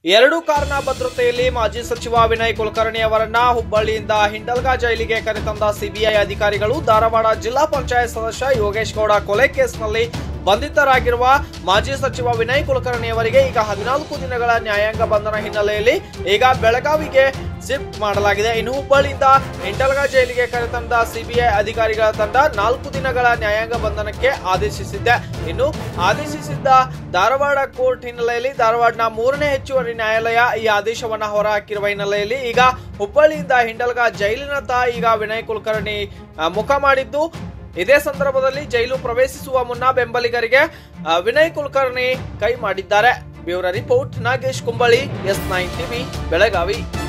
ಎರಡು ಕಾರಣ ಭದ್ರತೆಯಲ್ಲಿ ಮಾಜಿ ಸಚಿವ ವಿನಯ್ ಕುಲಕರ್ಣಿ ಅವರನ್ನ ಹುಬ್ಬಳ್ಳಿಯಿಂದ ಹಿಂಡಲ್ಗಾ ಜೈಲಿಗೆ ಕರೆತಂದ ಸಿಬಿಐ ಅಧಿಕಾರಿಗಳು ಧಾರವಾಡ ಜಿಲ್ಲಾ ಪಂಚಾಯತ್ ಸದಸ್ಯ ಯೋಗೇಶ್ ಗೌಡ ಕೊಲೆ ಕೇಸ್ನಲ್ಲಿ ಬಂಧಿತರಾಗಿರುವ ಮಾಜಿ ಸಚಿವ ವಿನಯ್ ಕುಲಕರ್ಣಿ ಅವರಿಗೆ ಈಗ ಹದಿನಾಲ್ಕು ದಿನಗಳ ನ್ಯಾಯಾಂಗ ಬಂಧನ ಹಿನ್ನೆಲೆಯಲ್ಲಿ ಈಗ ಬೆಳಗಾವಿಗೆ ಶಿಫ್ಟ್ ಮಾಡಲಾಗಿದೆ ಇನ್ನು ಹುಬ್ಬಳ್ಳಿಯಿಂದ ಹಿಂಡಲ್ಗಾ ಜೈಲಿಗೆ ಕರೆತಂದ ಸಿಬಿಐ ಅಧಿಕಾರಿಗಳ ತಂಡ ನಾಲ್ಕು ದಿನಗಳ ನ್ಯಾಯಾಂಗ ಬಂಧನಕ್ಕೆ ಆದೇಶಿಸಿದೆ ಇನ್ನು ಆದೇಶಿಸಿದ್ದ ಧಾರವಾಡ ಕೋರ್ಟ್ ಹಿನ್ನೆಲೆಯಲ್ಲಿ ಧಾರವಾಡನ ಮೂರನೇ ಹೆಚ್ಚುವರಿ ನ್ಯಾಯಾಲಯ ಈ ಆದೇಶವನ್ನ ಹೊರಹಾಕಿರುವ ಹಿನ್ನೆಲೆಯಲ್ಲಿ ಈಗ ಹುಬ್ಬಳ್ಳಿಯಿಂದ ಹಿಂಡಲ್ಗಾ ಜೈಲಿನತ್ತ ಈಗ ವಿನಯ್ ಕುಲಕರ್ಣಿ ಆ, ಮುಖ ಮಾಡಿದ್ದು ಇದೇ ಸಂದರ್ಭದಲ್ಲಿ ಜೈಲು ಪ್ರವೇಶಿಸುವ ಮುನ್ನ ಬೆಂಬಲಿಗರಿಗೆ ಆ, ವಿನಯ್ ಕುಲಕರ್ಣಿ ಕೈ ಮಾಡಿದ್ದಾರೆ bureau report Nagesh Kumbali S nine TV Belagavi